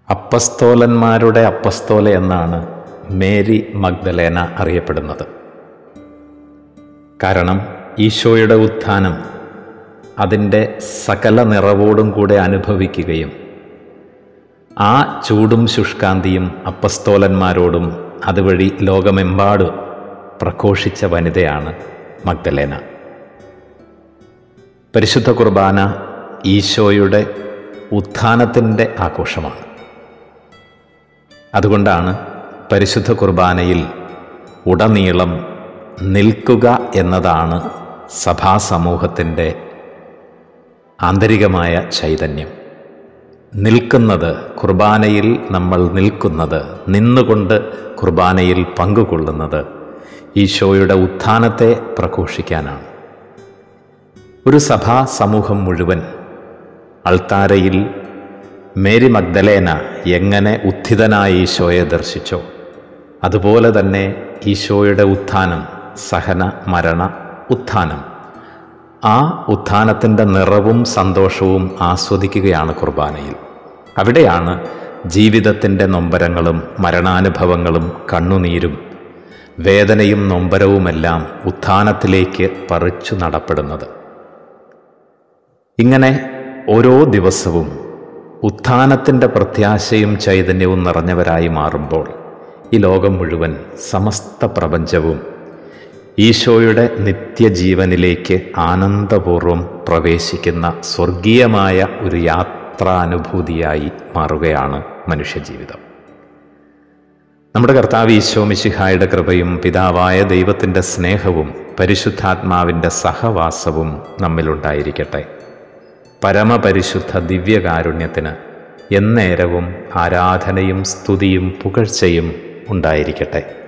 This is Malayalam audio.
അപ്പസ്തോലന്മാരുടെ അപ്പസ്തോല എന്നാണ് മേരി മഗ്ദലേന അറിയപ്പെടുന്നത് കാരണം ഈശോയുടെ ഉത്ഥാനം അതിൻ്റെ സകല നിറവോടും കൂടെ അനുഭവിക്കുകയും ആ ചൂടും ശുഷ്കാന്തിയും അപ്പസ്തോലന്മാരോടും അതുവഴി ലോകമെമ്പാടും പ്രഘോഷിച്ച വനിതയാണ് മഗ്ദലേന പരിശുദ്ധ കുർബാന ഈശോയുടെ ഉത്ഥാനത്തിൻ്റെ ആഘോഷമാണ് അതുകൊണ്ടാണ് പരിശുദ്ധ കുർബാനയിൽ ഉടനീളം നിൽക്കുക എന്നതാണ് സഭാസമൂഹത്തിൻ്റെ ആന്തരികമായ ചൈതന്യം നിൽക്കുന്നത് കുർബാനയിൽ നമ്മൾ നിൽക്കുന്നത് നിന്നുകൊണ്ട് കുർബാനയിൽ പങ്കുകൊള്ളുന്നത് ഈശോയുടെ ഉത്ഥാനത്തെ പ്രഘോഷിക്കാനാണ് ഒരു സഭാ സമൂഹം മുഴുവൻ അൾത്താരയിൽ മേരി മഗ്ദലേന എങ്ങനെ ഉത്ഥിതനായ ഈശോയെ ദർശിച്ചോ അതുപോലെ തന്നെ ഈശോയുടെ ഉത്ഥാനം സഹന മരണ ഉത്ഥാനം ആ ഉത്ഥാനത്തിൻ്റെ നിറവും സന്തോഷവും ആസ്വദിക്കുകയാണ് കുർബാനയിൽ അവിടെയാണ് ജീവിതത്തിൻ്റെ നൊമ്പരങ്ങളും മരണാനുഭവങ്ങളും കണ്ണുനീരും വേദനയും നൊമ്പരവുമെല്ലാം ഉത്ഥാനത്തിലേക്ക് പറിച്ചു നടപ്പെടുന്നത് ഇങ്ങനെ ഓരോ ദിവസവും ഉത്ഥാനത്തിൻ്റെ പ്രത്യാശയും ചൈതന്യവും നിറഞ്ഞവരായി മാറുമ്പോൾ ഈ ലോകം മുഴുവൻ സമസ്ത പ്രപഞ്ചവും ഈശോയുടെ നിത്യജീവനിലേക്ക് ആനന്ദപൂർവം പ്രവേശിക്കുന്ന സ്വർഗീയമായ ഒരു യാത്രാനുഭൂതിയായി മാറുകയാണ് മനുഷ്യജീവിതം നമ്മുടെ കർത്താവ് ഈശോ മിശിഹായുടെ കൃപയും പിതാവായ ദൈവത്തിൻ്റെ സ്നേഹവും പരിശുദ്ധാത്മാവിൻ്റെ സഹവാസവും നമ്മിലുണ്ടായിരിക്കട്ടെ പരമപരിശുദ്ധ ദിവ്യകാരുണ്യത്തിന് എന്നേരവും ആരാധനയും സ്തുതിയും പുകഴ്ചയും ഉണ്ടായിരിക്കട്ടെ